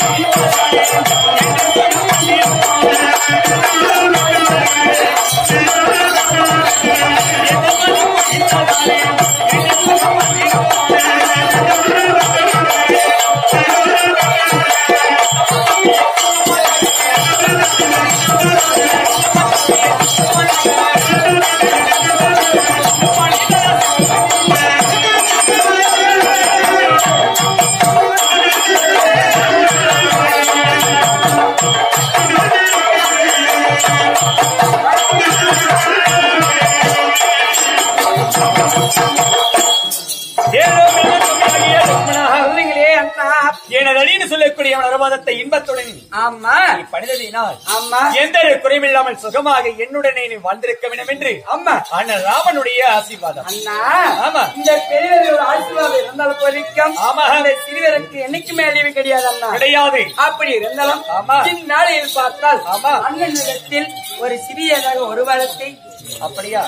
சொல்லுங்களே அண்ணா எனதடின்னு சொல்லக்கூடிய அவன் அனுவாதத்தை இன்பத்துடன் ஆமா நீ பணிதலினால் ஆமா எந்த ஒரு குறைவில்லாமல் சுகமாக என்னுடனே நீ வந்திருக்க வேண்டும் என்று அம்மா அண்ணன் ராமனுடைய ஆசீர்வாதம் அண்ணா ஆமா. இந்த பெரியவர் ஒரு ஆசீர்வாதம் இருந்தாலும் போதிக்கும் ஆமா. அந்த சிறுவருக்கு என்னைக்குமே அழிவு கிடையாது அண்ணா கிடையாது அப்படி இருந்தாலும் ஆமா. இந்நாளையில் பார்த்தால் ஆமா. அண்ணனிடத்தில் ஒரு சிறியதாக ஒரு வாரத்தை அப்படியா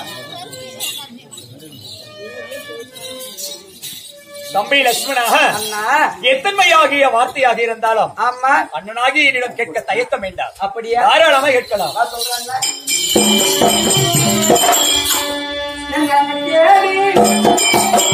தம்பி லட்சுமணா அண்ணா எத்தன்மையாகிய வார்த்தையாக இருந்தாலும் ஆமா அண்ணனாகி என்னிடம் கேட்க தயக்கம் வேண்டாம் அப்படியா தாராளமா கேட்கலாம் வா சொல்றாங்க எங்க தேடி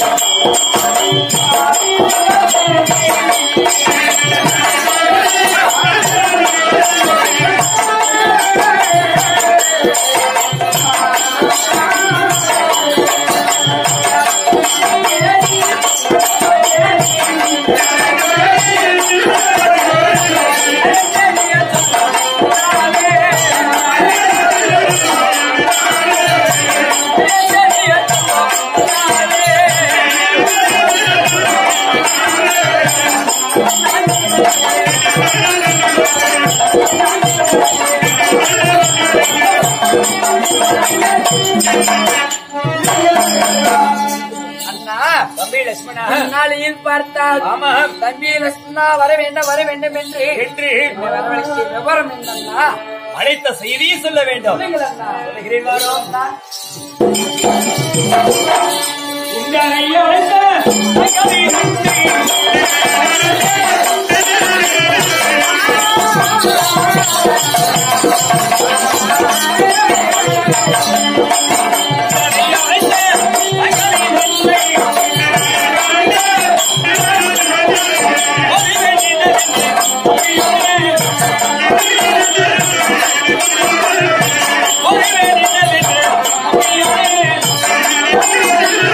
அண்ணா தம்பி லட்சுமணா நாளையில் பார்த்தால் ஆமா. தம்பி லட்சுமணா வர வேண்டும் வர வேண்டும் என்று என்று என்னை வரவழைத்த விவரம் என்னன்னா அழைத்த செய்தியை சொல்ல வேண்டும் சொல்லுங்கள் அண்ணா சொல்லுகிறேன் வாரோ. அண்ணா, உங்களை அழைத்த மகனை நன்றி. உங்களை அழைத்த மகனை நன்றி. ஒரு வேண்டியது ஒரு வேண்டியது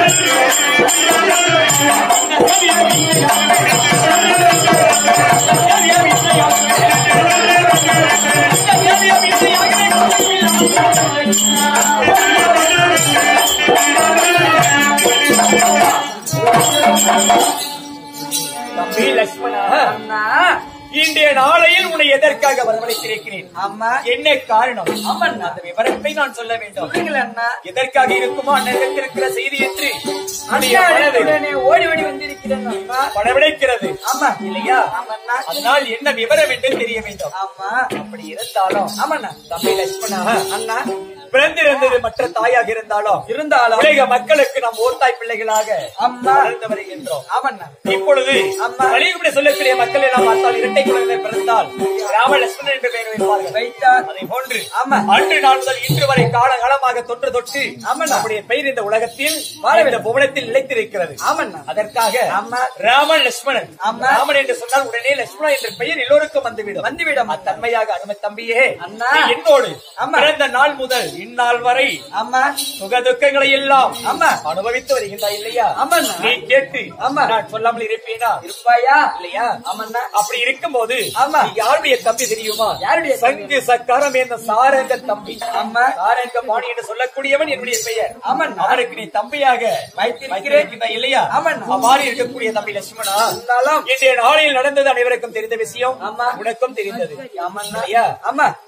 தம்பி லட்சுமணா அண்ணா இன்றைய நாளையில் உன்னை எதற்காக வரவழைத்திருக்கிறேன் அம்மா என்ன காரணம் அம்மன் அந்த விவரத்தை நான் சொல்ல வேண்டும் சொல்லுங்கள் அண்ணா எதற்காக இருக்குமோ அண்ணனுக்கு இருக்கிற செய்தி என்று உன்னுடைய அண்ணா மனதை உடனே ஓடி ஓடி வந்திருக்கிறேன் அண்ணா படவிடைக்கிறது ஆமா இல்லையா ஆமண்ணா அதனால் என்ன விவரம் என்று தெரிய வேண்டும் ஆமா அப்படி இருந்தாலும் ஆமண்ணா தம்பி லட்சுமணா அண்ணா பிறந்திருந்தது மற்ற தாயாக இருந்தாலும் இருந்தாலும் உலக மக்களுக்கு நாம் ஓர்த்தாய் பிள்ளைகளாக அம்மா. வளர்ந்து வருகின்றோம் ஆமண்ணா இப்பொழுது அம்மா. வழிபடி சொல்லக்கூடிய மக்கள் எல்லாம் பார்த்தால் இரட்டை குழந்தை பிறந்தால் ராம லட்சுமணன் என்று பெயர் வைப்பார்கள் வைத்தார் அதை போன்று ஆமா. அன்று நாள் முதல் இன்று வரை காலகாலமாக தொன்று தொட்டு ஆமாண்ணா. நம்முடைய பெயர் இந்த உலகத்தில் இந்த புவனத்தில் நிலைத்திருக்கிறது ஆமண்ணா அதற்காக ஆமா. ராமன் லட்சுமணன் ஆமா. ராமன் என்று சொன்னால் உடனே லட்சுமணன் என்ற பெயர் எல்லோருக்கும் வந்துவிடும் வந்துவிடும் அத்தன்மையாக அனுமதி தம்பியே அண்ணா. நீ என்னோடு ஆமா. பிறந்த நாள் முதல் இந்நாள் வரை ஆமா சுக துக்கங்களை எல்லாம் ஆமா. அனுபவித்து வருகின்றாய் இல்லையா ஆமாண்ணா. நீ கேட்டு ஆமா. நான் சொல்லாமல் இருப்பேனா இருப்பாயா இல்லையா ஆமண்ணா அப்படி இருக்கும்போது ஆமா. நீ யாருடைய தம்பி தெரியுமா யாருடைய தம்பி? சங்கு சக்கரம் என்ற சாரங்க தம்பி ஆமா. சாரங்க பாணி என்று சொல்லக்கூடியவன் என்னுடைய பெயர் ஆமாண்ணா. அவனுக்கு நீ தம்பியாக வைத்திருக்கிறேன். வைத்திருக்கின்றாய் இல்லையா ஆமாண்ணா. அவ்வாறு இருக்கக்கூடிய தம்பி லட்சுமணா இருந்தாலும் இன்றைய நாளில் நடந்தது அனைவருக்கும் தெரிந்த விஷயம் ஆமா. உனக்கும் தெரிந்தது ஆமண்ணா இல்லையா ஆமா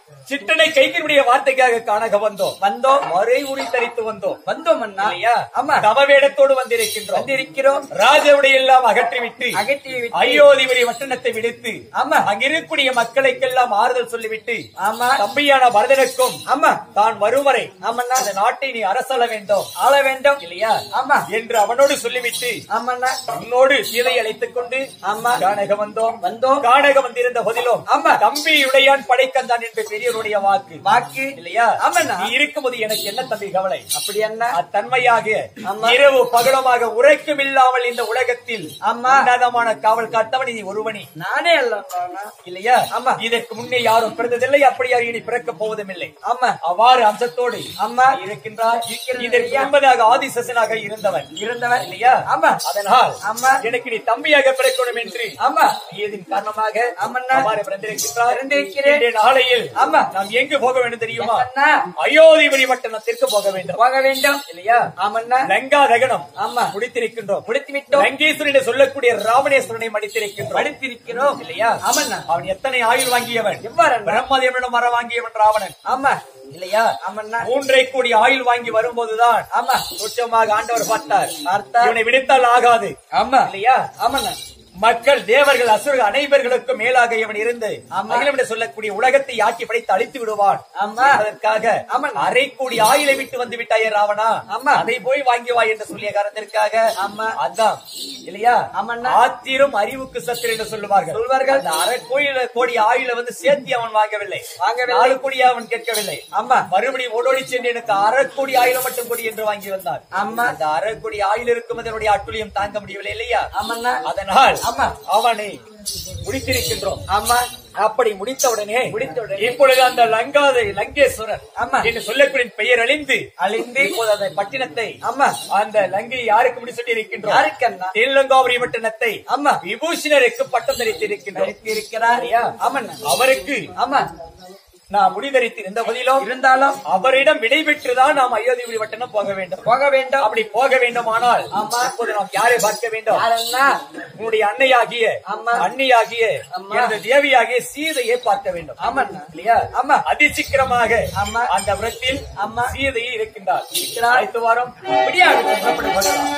சிட்டனை கைக்கினுடைய வார்த்தைக்காக காணக வந்தோம் வந்தோம் மறை உரி தரித்து வந்தோம் வந்தோம் அண்ணா இல்லையா ஆமா தவவேடத்தோடு வந்திருக்கின்றோம் வந்திருக்கிறோம் ராஜவுடைய எல்லாம் அகற்றிவிட்டு அகற்றி விட்டு அயோத்திபுரி வட்டணத்தை விடுத்து ஆமா அங்கிருக்கக்கூடிய மக்களுக்கெல்லாம் ஆறுதல் சொல்லிவிட்டு ஆமா தம்பியான பரதனுக்கும் ஆமா தான் வரும் வரை ஆமண்ணா அந்த நாட்டை நீ அரசாள வேண்டும் ஆள வேண்டும் இல்லையா ஆமா என்று அவனோடு சொல்லிவிட்டு ஆமாண்ணா உன்னோடு சீதை அழைத்துக் கொண்டு ஆமா கானகம் வந்தோம் வந்தோம் கானகம் வந்திருந்த போதிலும் ஆமா தம்பி உடையான் படைக்கந்தான் என்று பெரியவருடைய வாக்கு வாக்கு இல்லையா ஆமாண்ணா. நீ இருக்கும்போது எனக்கு என்ன தம்பி கவலை அப்படி என்ன அத்தன்மையாக ஆமா. இரவு பகலமாக உரைக்கும் இல்லாமல் இந்த உலகத்தில் ஆமா. உன்னதமான காவல் காத்தவன் நீ ஒருவனி நானே அல்ல இல்லையா ஆமா. இதற்கு முன்னே யாரும் பிறந்ததில்லை அப்படி யாரும் இனி பிறக்கப் போவதும் இல்லை ஆமா அவ்வாறு அம்சத்தோடு ஆமா. நீ இருக்கின்றாய் இருக்கிறது இதற்கு இல்லையா? முன்பதாக ஆதிசசனாக இருந்தவன் இருந்தவன் இல்லையா ஆமா அதனால் ஆமா. எனக்கு நீ தம்பியாக பிறக்கணும் என்று ஆமா இதன் காரணமாக ஆமண்ணா. அவ்வாறு பிறந்திருக்கின்றார் பிறந்திருக்கிறேன். இன்றைய நாளையில் ஆமா. நாம் எங்கு போக வேண்டும் தெரியுமா அண்ணா அயோத்திபுரி பட்டணத்திற்கு போக வேண்டும் போக வேண்டும் இல்லையா ஆமண்ணா லங்கா தகனம் ஆமா முடித்திருக்கின்றோம் முடித்து விட்டோம் லங்கேஸ்வரன் என்று சொல்லக்கூடிய ராவணேஸ்வரனை மடித்திருக்கின்றோம் படித்திருக்கிறோம் இல்லையா ஆமண்ணா அவன் எத்தனை ஆயுள் வாங்கியவன் எவ்வாறு அண்ணா? பிரம்மதேவனிடம் வர வாங்கியவன் ராவணன் ஆமா இல்லையா ஆமண்ணா மூன்றை கோடி ஆயுள் வாங்கி வரும்போதுதான் ஆமா துச்சமாக ஆண்டவர் பார்த்தார் பார்த்தார். இவனை விடுத்தால் ஆகாது ஆமா இல்லையா ஆமண்ணா மக்கள் தேவர்கள் அசுரர்கள் அனைவர்களுக்கும் மேலாக இவன் இருந்து ஆமா. அகிலம் என்று சொல்லக்கூடிய உலகத்தை ஆக்கி படைத்து அழித்து விடுவான் ஆமா அதற்காக ஆமா. அரை கோடி ஆயிலை விட்டு வந்து விட்டாயே ராவணா ஆமா. அதை போய் வாங்கி வா என்று சொல்லிய காரணத்திற்காக ஆமா. அதான் இல்லையா ஆமண்ணா. ஆத்திரம் அறிவுக்கு சத்திர என்று சொல்லுவார்கள் சொல்வார்கள். அந்த அரை கோயில கோடி ஆயில வந்து சேர்த்தி அவன் வாங்கவில்லை வாங்கவில்லை. நாலு கோடி அவன் கேட்கவில்லை ஆமா மறுபடியும் ஓடோடி சென்று எனக்கு அரை கோடி ஆயிரம் மட்டும் கொடி என்று வாங்கி வந்தான் ஆமா அந்த அரை கோடி ஆயில் இருக்கும் அதனுடைய அட்டுழியம் தாங்க முடியவில்லை இல்லையா ஆமண்ணா அதனால் ஆமா. அவனை முடித்திருக்கின்றோம் ஆமா அப்படி முடித்தவுடனே முடித்தவுடனே. இப்பொழுது அந்த லங்காதை லங்கேஸ்வரர் ஆமா. என்று சொல்லக்கூடிய பெயர் அழிந்து அழிந்து இப்போது அந்த பட்டினத்தை ஆமா அந்த லங்கை யாருக்கு முடி சொல்லி இருக்கின்றோம் யாருக்கு அண்ணா? தென்லங்காபுரி பட்டணத்தை ஆமா விபூஷணருக்கு பட்டம் தரித்திருக்கின்றோம் இருக்கிறார் சரியா? ஆமண்ணா அவருக்கு ஆமா நான் முடிதரித்து இருந்த போதிலும் இருந்தாலும் அவரிடம் விடை பெற்றுதான் நாம் அயோத்திபுரி பட்டணம் போக வேண்டும் போக வேண்டும் அப்படி போக வேண்டுமானால் ஆமா. இப்போது நாம் யாரை பார்க்க வேண்டும் யாரண்ணா உன்னுடைய அன்னையாகிய ஆமா. அன்னையாகிய ஆமா. எனது தேவியாகிய சீதையை பார்க்க வேண்டும் ஆமண்ணா இல்லையா ஆமா அதிசீக்கிரமாக ஆமா. அந்த விரத்தில் ஆமா. சீதையை இருக்கின்றார் இருக்கிறார். அடுத்த வாரம் இப்படியாக புறப்பட்டு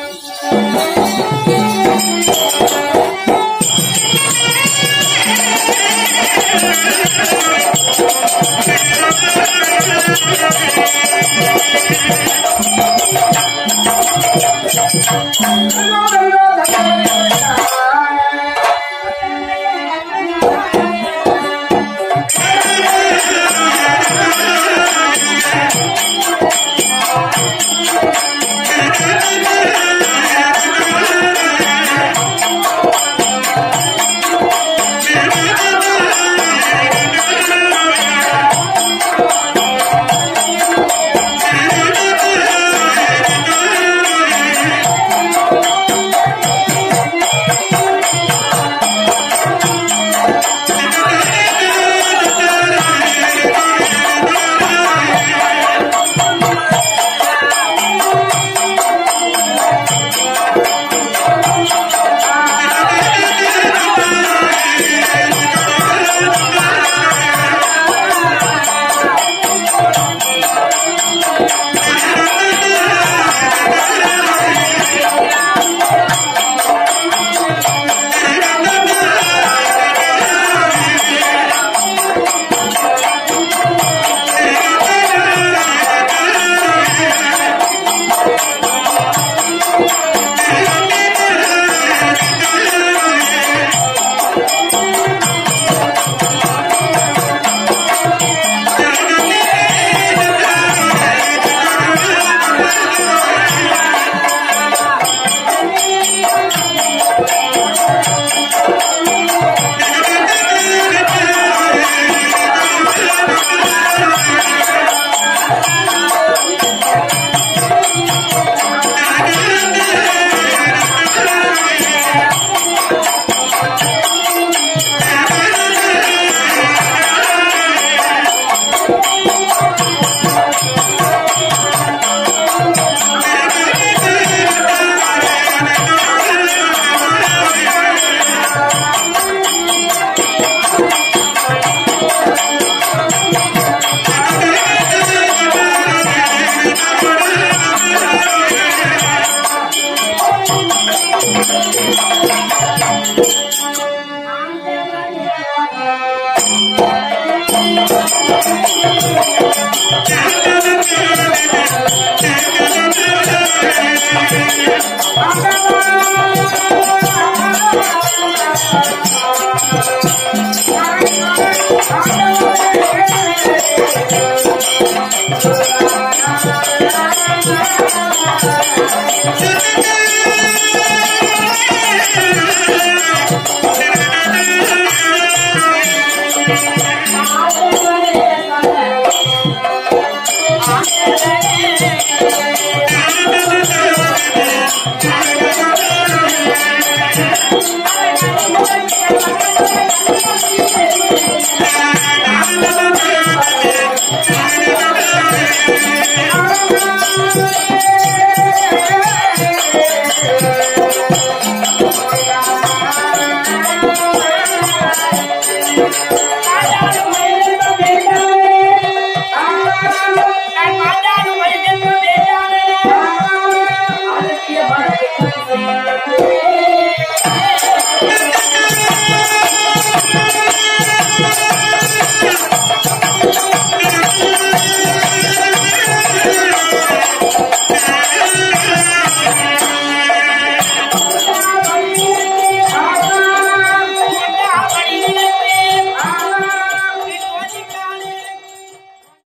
போகலாம் Thank ஆ